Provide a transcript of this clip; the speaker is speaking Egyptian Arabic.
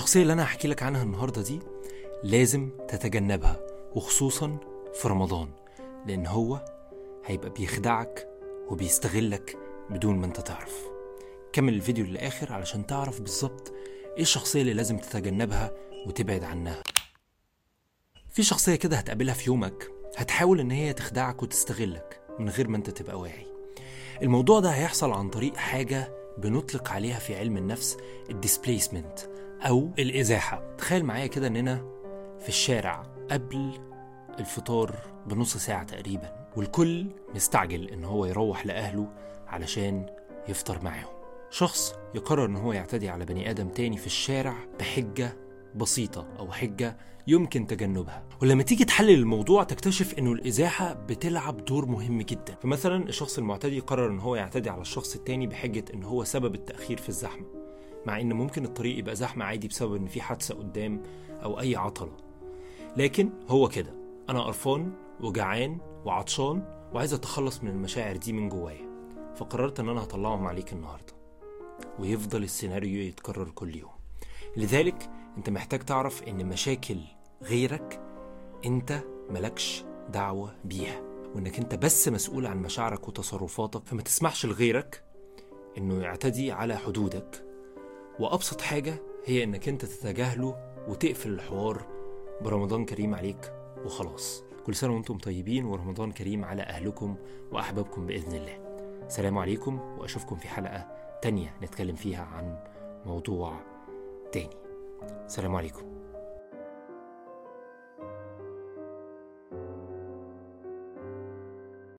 الشخصية اللي أنا هحكي لك عنها النهاردة دي لازم تتجنبها وخصوصا في رمضان لأن هو هيبقى بيخدعك وبيستغلك بدون ما انت تعرف كمل الفيديو للآخر علشان تعرف بالظبط ايه الشخصية اللي لازم تتجنبها وتبعد عنها في شخصية كده هتقابلها في يومك هتحاول ان هي تخدعك وتستغلك من غير ما انت تبقى واعي الموضوع ده هيحصل عن طريق حاجة بنطلق عليها في علم النفس الديسبليسمنت أو الإزاحة تخيل معايا كده إننا في الشارع قبل الفطار بنص ساعة تقريبا والكل مستعجل إن هو يروح لأهله علشان يفطر معاهم شخص يقرر إن هو يعتدي على بني آدم تاني في الشارع بحجة بسيطة أو حجة يمكن تجنبها ولما تيجي تحلل الموضوع تكتشف انه الازاحه بتلعب دور مهم جدا فمثلا الشخص المعتدي قرر ان هو يعتدي على الشخص التاني بحجه ان هو سبب التاخير في الزحمه مع ان ممكن الطريق يبقى زحمه عادي بسبب ان في حادثه قدام او اي عطله لكن هو كده انا قرفان وجعان وعطشان وعايز اتخلص من المشاعر دي من جوايا فقررت ان انا هطلعهم عليك النهارده ويفضل السيناريو يتكرر كل يوم لذلك انت محتاج تعرف ان مشاكل غيرك انت ملكش دعوة بيها وانك انت بس مسؤول عن مشاعرك وتصرفاتك فما تسمحش لغيرك انه يعتدي على حدودك وابسط حاجة هي انك انت تتجاهله وتقفل الحوار برمضان كريم عليك وخلاص كل سنة وانتم طيبين ورمضان كريم على اهلكم واحبابكم باذن الله سلام عليكم واشوفكم في حلقة تانية نتكلم فيها عن موضوع تاني سلام عليكم